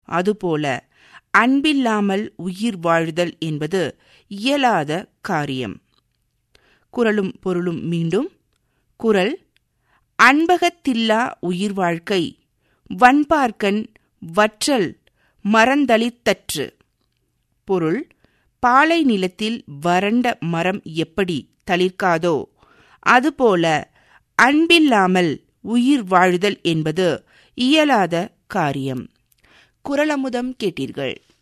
அதுபோல அன்பில்லாமல் உயிர் வாழ்தல் என்பது இயலாத காரியம் குரலும் பொருளும் மீண்டும் குரல் அன்பகத்தில்லா உயிர் வாழ்க்கை வன்பார்க்கன் வற்றல் மரந்தளித்தற்று பொருள் பாலை நிலத்தில் வறண்ட மரம் எப்படி தளிர்க்காதோ அதுபோல அன்பில்லாமல் உயிர் வாழ்தல் என்பது இயலாத காரியம் குரலமுதம் கேட்டீர்கள்